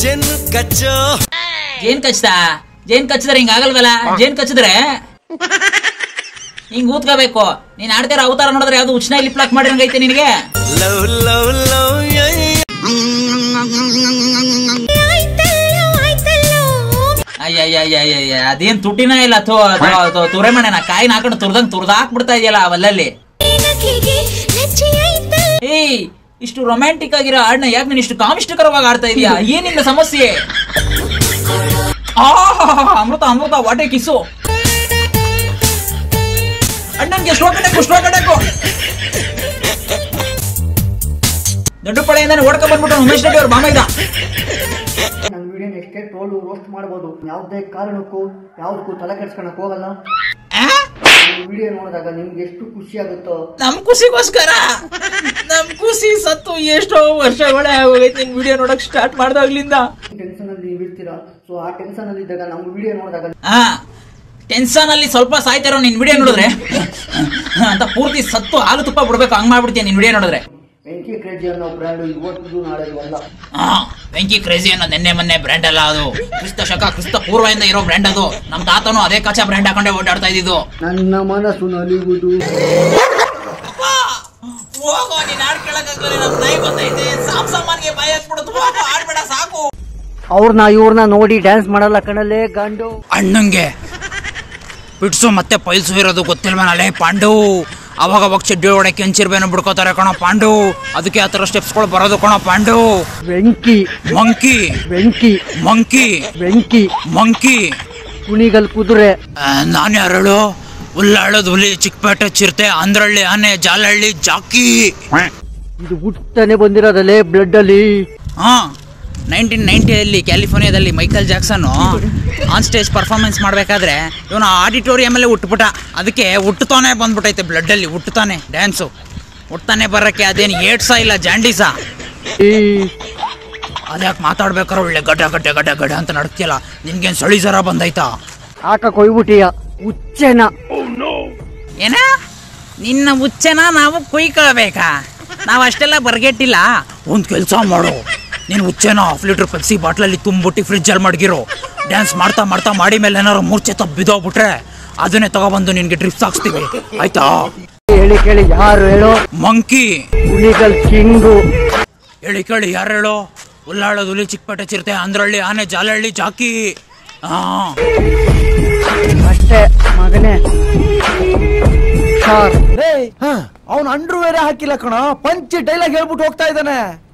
ಜನ್ ಕಚ್ಚೋ ಜೇನ್ ಕಚ್ತಾ ಜೇನ್ ಕಚ್ಚಿದ್ರೆ ಹಿಂಗ ಆಗಲ್ವಲ್ಲ ಜೇನ್ ಕಚ್ಚಿದ್ರೆ ಹಿಂಗ್ ಊದ್ಕೋಬೇಕು ನೀನ್ ಆಡ್ತಿರೋ ಅವತಾರ ನೋಡಿದ್ರೆ ಯಾವ್ದು ಉಚ್ಚನ ಲಿಪ್ ಲಾಕ್ ಮಾಡಿರಂಗೈತೆ ನಿನಗೆ ಲವ್ ಲವ್ ಲವ್ ಅಯ್ಯಯ್ಯಯ್ಯಯ್ಯ ಅದೇನ್ ತುಟಿನ ಇಲ್ಲ ಥೋ ತುರೆಮಣೆನ ಕಾಯಿನ ಹಾಕೊಂಡು ತುರ್ದಂಗ್ ತುರ್ದಾಕ್ ಬಿಡ್ತಾ ಇದೆಯಲ್ಲ ಅವಲ್ಲಲ್ಲಿ ಏಯ್ ಇಷ್ಟು ರೊಮ್ಯಾಂಟಿಕ್ ಆಗಿರೋ ಹಾಡ್ನ ಯಾಕೆ ನೀನು ಇಷ್ಟು ಕಾಮಿಷ್ಟಕರವಾಗಿ ಆಡ್ತಾ ಇದೀಯಾ ಏನಿಲ್ಲ ಸಮಸ್ಯೆ ಆಹಾಹಾಹಾ, ಅಮೃತ ಅಮೃತ ವಾಟೆ ಕಿಸು ಅಣ್ಣನ್ಗೆ ಸ್ಟ್ರೋಕ್ ಅಟ್ಯಾಕು ಸ್ಟ್ರೋಕ್ ಅಟ್ಯಾಕು ದೊಡ್ಡ ಪಡೆಯಿಂದಾನೆ ಓಡ್ಕೊ ಬಂದ್ಬಿಟ್ಟು ಉಮೇಶ್ ರೆಡ್ಡಿ ಅವ್ರ ಮಾಮ ಇದ್ದ ನನ್ನ ವಿಡಿಯೋನ ಎಷ್ಟೇ ಟ್ರೋಲು ರೋಸ್ಟ್ ಮಾಡ್ಬೋದು ಯಾವುದೇ ಕಾರಣಕ್ಕೂ ಯಾವುದಕ್ಕೂ ತಲೆ ಕೆಡ್ಸ್ಕೊಳಕ್ ಹೋಗಲ್ಲ ಆ? ವಿಡಿಯೋ ನೋಡಿದಾಗ ನಿಮ್ಗೆ ಎಷ್ಟು ಖುಷಿ ಆಗುತ್ತೋ ನಮ್ ಖುಷಿಗೋಸ್ಕರ ನಮ್ ಖುಷಿ ಸತ್ತು ಎಷ್ಟೋ ವರ್ಷಗಳೇ ಆಗೋಗೈತೆ ನಿನ್ ವಿಡಿಯೋ ನೋಡಕ್ ಸ್ಟಾರ್ಟ್ ಮಾಡ್ದಾಗ್ಲಿಂದ ಟೆನ್ಷನ್ ಅಲ್ಲಿ ನೀವು ಇರ್ತೀರಾ ಸೊ ಆ ಟೆನ್ಷನ್ ಅಲ್ಲಿ ಇದ್ದಾಗ ನಮ್ಮ ವಿಡಿಯೋ ನೋಡಿದಾಗ ಹಾ ಟೆನ್ಷನ್ ಅಲ್ಲಿ ಸ್ವಲ್ಪ ಸಾಯ್ತಾರೋ ನಿನ್ ವಿಡಿಯೋ ನೋಡಿದ್ರೆ ಅಂತ ಪೂರ್ತಿ ಸತ್ತು ಹಾಲು ತುಪ್ಪ ಬಿಡ್ಬೇಕು ಹಂಗ್ ಮಾಡ್ಬಿಡ್ತೀಯ ನಿನ್ ವಿಡಿಯೋ ನೋಡಿದ್ರೆ ವೆಂಕಿ ಕ್ರೇಜಿ ಅನ್ನೋ ಬ್ರ್ಯಾಂಡು ಇವತ್ತು ನಾಳೆ ಅಲ್ಲ ಹಾ ವೆಂಕಿ ಕ್ರೇಜಿ ಅನ್ನೋ ನೆನ್ನೆ ಮೊನ್ನೆ ಬ್ರ್ಯಾಂಡ್ ಅಲ್ಲ ಅದು ಕ್ರಿಸ್ತ ಶಕ ಕ್ರಿಸ್ತ ಪೂರ್ವದಿಂದ ಇರೋ ಬ್ರ್ಯಾಂಡ್ ಅದು ನಮ್ ತಾತನು ಅದೇ ಕಚ್ಚಾ ಬ್ರ್ಯಾಂಡ್ ಹಾಕೊಂಡೆ ಓಡಾಡ್ತಾ ಇದ್ದಿದ್ದು ನನ್ನ ಮನಸ್ಸು ನಲಿಗುವುದು ಹೋಗೋ ನೀನ್ ಹಾಡ್ ಕೇಳಕ್ಕಾಗಲ್ಲ ನಮ್ ನಾಯಿ ಬಂದೈತೆ ಸಾಮ್ ಸಾಮಾನ್ಗೆ ಬಾಯ್ ಹಾಕ್ಬಿಡುತ್ತೆ ಹೋಗೋ ಆಡ್ಬೇಡ ಸಾಕು ಅವ್ರನ್ನ ಇವ್ರನ್ನ ನೋಡಿ ಡ್ಯಾನ್ಸ್ ಮಾಡಲ್ಲ ಕಣಲ್ಲೇ ಗಂಡು ಅಣ್ಣಂಗೆ ಬಿಡ್ಸು ಮತ್ತೆ ಪೈಲ್ಸು ಇರೋದು ಗೊತ್ತಿಲ್ವನಲ್ಲೇ ಪಾಂಡು ಅವಾಗ ಅವಾಗ ಚಡ್ಡಿ ಹೊಡಕ್ಕೆ ಹಂಚಿರ್ಬೇನು ಬಿಡ್ಕೋತಾರೆ ಕಣೋ ಪಾಂಡು ಅದಕ್ಕೆ ಆ ಥರ ಸ್ಟೆಪ್ಸ್ಗಳು ಬರೋದು ಕಣೋ Pandu Venki monkey Venki monkey Venki monkey Kunigal ಕುದುರೆ ನಾನು ಯಾರಳು ಉಳ್ಳಾಳದ ಹುಲಿ ಚಿಕ್ಕಪೇಟೆ ಚಿರತೆ ಅಂದ್ರಳ್ಳಿ ಆನೆ ಜಾಲಹಳ್ಳಿ ಜಾಕಿ ಇದು ಹುಟ್ಟನೆ ಬಂದಿರೋದಲ್ಲೇ ಬ್ಲಡ್ ಅಲ್ಲಿ ಹಾ ನೈನ್ಟೀನ್ ನೈಂಟಿಯಲ್ಲಿ ಕ್ಯಾಲಿಫೋರ್ನಿಯಾದಲ್ಲಿ Michael Jackson on stage performance ಮಾಡಬೇಕಾದ್ರೆ ಇವನು ಆಡಿಟೋರಿಯಮಲ್ಲೇ ಹುಟ್ಟುಬಿಟ್ಟ ಅದಕ್ಕೆ ಹುಟ್ಟುತ್ತಾನೆ ಬಂದ್ಬಿಟ್ಟೈತೆ ಬ್ಲಡ್ಡಲ್ಲಿ ಹುಟ್ಟುತ್ತಾನೆ ಡ್ಯಾನ್ಸು ಹುಟ್ತಾನೆ ಬರೋಕ್ಕೆ ಅದೇನು ಏಟ್ಸ ಇಲ್ಲ ಜಾಂಡೀಸ ಈ ಅದ್ಯಾಕೆ ಮಾತಾಡ್ಬೇಕಾದ್ರೆ ಒಳ್ಳೆ ಗಡ್ಡ ಗಡ್ಡ ಗಡ್ಡ ಗಡ್ಡ ಅಂತ ನಡ್ತಿಯಲ್ಲ ನಿನ್ಗೇನು ಸಳಿ ಜರ ಬಂದೈತಾ ಆಟ ಕೊಯ್ಬಿಟ್ಟಿಯ ಹುಚ್ಚೆನ ಏನ ನಿನ್ನ ಹುಚ್ಚನ ನಾವು ಕುಯ್ಕೊಳ್ಬೇಕಾ ನಾವು ಅಷ್ಟೆಲ್ಲ ಬರ್ಗೆಟ್ಟಿಲ್ಲ ಒಂದು ಕೆಲಸ ಮಾಡು ನೀನು ಹುಚ್ಚೆನ ಹಾಫ್ ಲೀಟರ್ ಪೆಪ್ಸಿ ಬಾಟ್ಲಲ್ಲಿ ತುಂಬಿಟ್ಟು ಫ್ರಿಜ್ಜಲ್ಲಿ ಮಡಗಿರೋ ಡ್ಯಾನ್ಸ್ ಮಾಡ್ತಾ ಮಾಡ್ತಾ ಮಾಡಿ ಮೇಲೆ ಏನಾರು ಮೂರ್ಛೆ ತಪ್ಪು ಬಿದ್ದೋಗ್ಬಿಟ್ರೆ ಅದನ್ನೇ ತಗೊಬಂದು ನಿನ್ಗೆ ಡ್ರಿಪ್ಸ್ ಹಾಕ್ಸ್ತೀವಿ ಆಯ್ತಾ ಹೇಳಿ ಕೇಳಿ ಯಾರು ಹೇಳೋ ಮಂಕಿ ಕುಣಿಗಲ್ ಕಿಂಗು ಹೇಳಿ ಕೇಳಿ ಯಾರು ಹೇಳೋ ಉಲ್ಲಾಳದ ಹುಲಿ ಚಿಕ್ಕಪೇಟೆ ಚಿರತೆ ಅಂದ್ರಳ್ಳಿ ಆನೆ ಜಾಲಹಳ್ಳಿ ಜಾಕಿ ಹಾ ಅಷ್ಟೇ ಮಗನೇ ಸಾರ್ ಅವನ್ ಅಂಡ್ರು ಬೇರೆ ಹಾಕಿಲ್ಲ ಕಣ ಪಂಚ್ ಡೈಲಾಗ್ ಹೇಳ್ಬಿಟ್ಟು ಹೋಗ್ತಾ ಇದ್ದಾನೆ